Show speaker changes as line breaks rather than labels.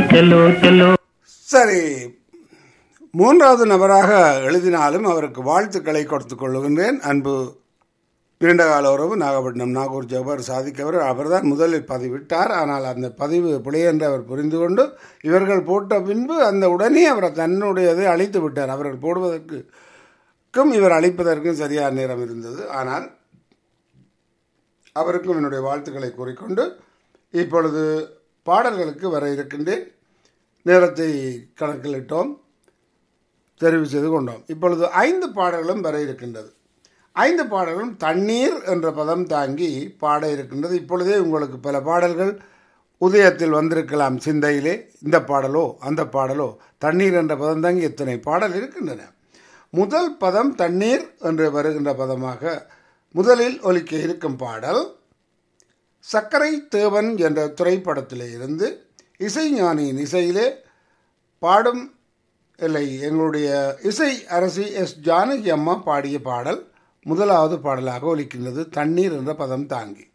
चलो चलो
சரி மூன்றாவது நபராக எழுதினாலும் அவருக்கு வாழ்த்துக்களை கொடுத்துக் கொள்ளுகின்றேன் அன்பு நீண்டகால உறவு நாகப்பட்டினம் நாகூர் ஜவஹர் சாதிக்கவர் அவர்தான் முதலில் பதிவிட்டார் ஆனால் அந்த பதிவு பிழை என்று அவர் புரிந்து கொண்டு இவர்கள் போட்ட பின்பு அந்த உடனே அவரை தன்னுடையதை அழித்து விட்டார் அவர்கள் போடுவதற்கும் இவர் அழிப்பதற்கும் சரியான நேரம் இருந்தது ஆனால் அவருக்கும் என்னுடைய வாழ்த்துக்களை கூறிக்கொண்டு இப்பொழுது பாடல்களுக்கு வர இருக்கின்றேன் நேரத்தை கணக்கிலிட்டோம் தெரிவு செய்து கொண்டோம் இப்பொழுது ஐந்து பாடல்களும் வர இருக்கின்றது ஐந்து பாடல்களும் தண்ணீர் என்ற பதம் தாங்கி பாட இருக்கின்றது இப்பொழுதே உங்களுக்கு பல பாடல்கள் உதயத்தில் வந்திருக்கலாம் சிந்தையிலே இந்த பாடலோ அந்த பாடலோ தண்ணீர் என்ற பதம் தாங்கி எத்தனை பாடல் இருக்கின்றன முதல் பதம் தண்ணீர் என்று வருகின்ற பதமாக முதலில் ஒலிக்க இருக்கும் பாடல் சர்க்கரை தேவன் என்ற திரைப்படத்திலே இருந்து இசைஞானியின் இசையிலே பாடும் இல்லை எங்களுடைய இசை அரசி எஸ் ஜானகி அம்மா பாடிய பாடல் முதலாவது பாடலாக ஒலிக்கின்றது தண்ணீர் என்ற பதம் தாங்கி